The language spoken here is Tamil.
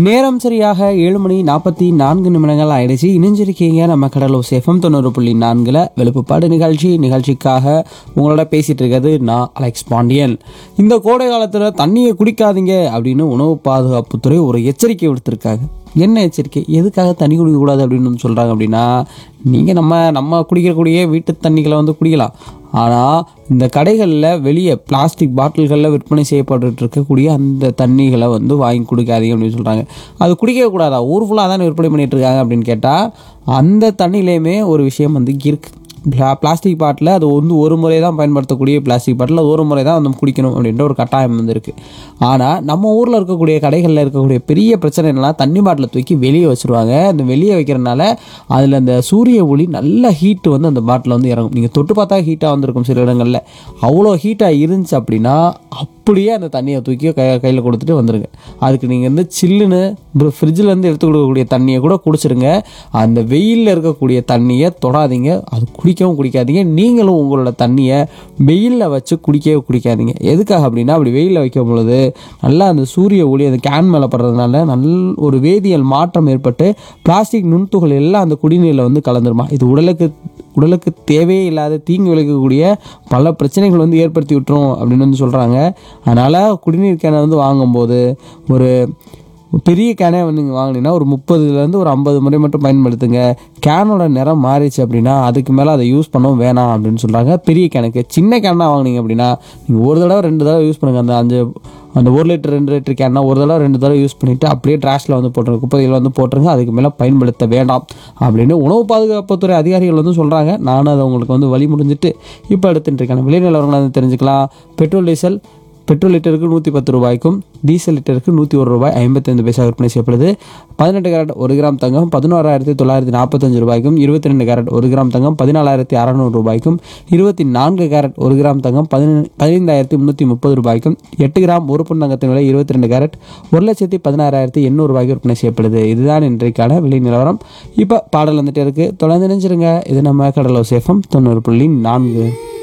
நேரம் சரியாக ஏழு மணி நாற்பத்தி நான்கு நிமிடங்கள் ஆயிடுச்சு இணைஞ்சிருக்கீங்க நம்ம கடலூர் சேஃபம் தொண்ணூறு புள்ளி நான்கில் வெளுப்புப்பாடு நிகழ்ச்சி நிகழ்ச்சிக்காக உங்களோட பேசிட்டு இருக்கிறது நான் அலெக்ஸ் பாண்டியன் இந்த கோடை காலத்தில் தண்ணியை குடிக்காதீங்க அப்படின்னு உணவு பாதுகாப்புத்துறை ஒரு எச்சரிக்கை விடுத்திருக்காங்க என்ன எச்சரிக்கை எதுக்காக தண்ணி குடிக்கக்கூடாது அப்படின்னு வந்து சொல்கிறாங்க அப்படின்னா நீங்கள் நம்ம நம்ம குடிக்கக்கூடிய வீட்டு தண்ணிகளை வந்து குடிக்கலாம் ஆனால் இந்த கடைகளில் வெளியே பிளாஸ்டிக் பாட்டில்களில் விற்பனை செய்யப்பட்டு இருக்கக்கூடிய அந்த தண்ணிகளை வந்து வாங்கி குடிக்காதீங்க அப்படின்னு சொல்கிறாங்க அது குடிக்கவே கூடாதா ஊர் ஃபுல்லாக தானே விற்பனை பண்ணிட்டு இருக்காங்க அப்படின்னு கேட்டால் அந்த தண்ணியிலையுமே ஒரு விஷயம் வந்து இருக்குது பிளா- பிளாஸ்டிக் பாட்டில் அது வந்து ஒரு முறை தான் பயன்படுத்தக்கூடிய பிளாஸ்டிக் பாட்டில் அது ஒரு முறை தான் வந்து குடிக்கணும் அப்படின்ற ஒரு கட்டாயம் வந்து இருக்குது ஆனால் நம்ம ஊரில் இருக்கக்கூடிய கடைகளில் இருக்கக்கூடிய பெரிய பிரச்சனை என்னன்னா தண்ணி பாட்டிலை தூக்கி வெளியே வச்சுருவாங்க அந்த வெளியே வைக்கிறனால அதில் அந்த சூரிய ஒளி நல்ல ஹீட் வந்து அந்த பாட்டில் வந்து இறங்கும் நீங்கள் தொட்டு பார்த்தா ஹீட்டாக வந்திருக்கும் சில இடங்களில் அவ்வளோ ஹீட்டாக இருந்துச்சு அப்படின்னா அப்படியே அந்த தண்ணியை தூக்கி கை கையில் கொடுத்துட்டு வந்துருங்க அதுக்கு நீங்கள் வந்து சில்லுன்னு ஃப்ரிட்ஜில் இருந்து எடுத்து கொடுக்கக்கூடிய தண்ணியை கூட குடிச்சிருங்க அந்த வெயிலில் இருக்கக்கூடிய தண்ணியை தொடாதீங்க அது குடிக்கவும் குடிக்காதீங்க நீங்களும் உங்களோட தண்ணியை வெயிலில் வச்சு குடிக்கவே குடிக்காதீங்க எதுக்காக அப்படின்னா அப்படி வெயிலில் வைக்கும் பொழுது நல்லா அந்த சூரிய ஒளி அந்த கேன் மேலே படுறதுனால நல்ல ஒரு வேதியியல் மாற்றம் ஏற்பட்டு பிளாஸ்டிக் நுண்துகள் எல்லாம் அந்த குடிநீரில் வந்து கலந்துருமா இது உடலுக்கு உடலுக்கு தேவையே இல்லாத தீங்கு விளைவிக்கக்கூடிய பல பிரச்சனைகள் வந்து ஏற்படுத்தி விட்டுரும் அப்படின்னு வந்து சொல்கிறாங்க அதனால் குடிநீர் கேனை வந்து வாங்கும்போது ஒரு பெரிய கேனே வந்து நீங்கள் வாங்கினீங்கன்னா ஒரு முப்பதுலேருந்து ஒரு ஐம்பது முறை மட்டும் பயன்படுத்துங்க கேனோட நிறம் மாறிச்சு அப்படின்னா அதுக்கு மேலே அதை யூஸ் பண்ணவும் வேணாம் அப்படின்னு சொல்கிறாங்க பெரிய கேனுக்கு சின்ன கேனாக வாங்குனீங்க அப்படின்னா நீங்கள் ஒரு தடவை ரெண்டு தடவை யூஸ் பண்ணுங்கள் அந்த அஞ்சு அந்த ஒரு லிட்டர் ரெண்டு லிட்டர் கேன்னா ஒரு தடவை ரெண்டு தடவை யூஸ் பண்ணிவிட்டு அப்படியே ட்ராஷில் வந்து போட்டுருங்க குப்பையில் வந்து போட்டுருங்க அதுக்கு மேலே பயன்படுத்த வேண்டாம் அப்படின்னு உணவு பாதுகாப்புத்துறை அதிகாரிகள் வந்து சொல்கிறாங்க நானும் அதை உங்களுக்கு வந்து வழி முடிஞ்சிட்டு இப்போ எடுத்துட்டு இருக்கேன் விலை நிலவரங்களை வந்து தெரிஞ்சுக்கலாம் பெட்ரோல் டீசல் பெட்ரோல் லிட்டருக்கு நூற்றி பத்து ரூபாய்க்கும் டீசல் லிட்டருக்கு நூற்றி ஒரு ரூபாய் ஐம்பத்தைந்து பைசா விற்பனை செய்யப்படுது பதினெட்டு கேரட் ஒரு கிராம் தங்கம் பதினோராயிரத்தி தொள்ளாயிரத்தி நாற்பத்தஞ்சு ரூபாய்க்கும் இருபத்தி ரெண்டு கேரட் ஒரு கிராம் தங்கம் பதினாலாயிரத்தி அறநூறு ரூபாய்க்கும் இருபத்தி நான்கு கேரட் ஒரு கிராம் தங்கம் பதின பதினைந்தாயிரத்தி முந்நூற்றி முப்பது ரூபாய்க்கும் எட்டு கிராம் ஒரு பொன் தங்கத்தின் விலை இருபத்தி ரெண்டு கேரட் ஒரு லட்சத்தி பதினாறாயிரத்தி எண்ணூறு ரூபாய்க்கு விற்பனை செய்யப்படுது இதுதான் இன்றைக்கான விலை நிலவரம் இப்போ பாடல் வந்துட்டு இருக்கு தொடர்ந்து நினைச்சிருங்க இது நம்ம கடலோ சேஃபம் தொண்ணூறு புள்ளி நான்கு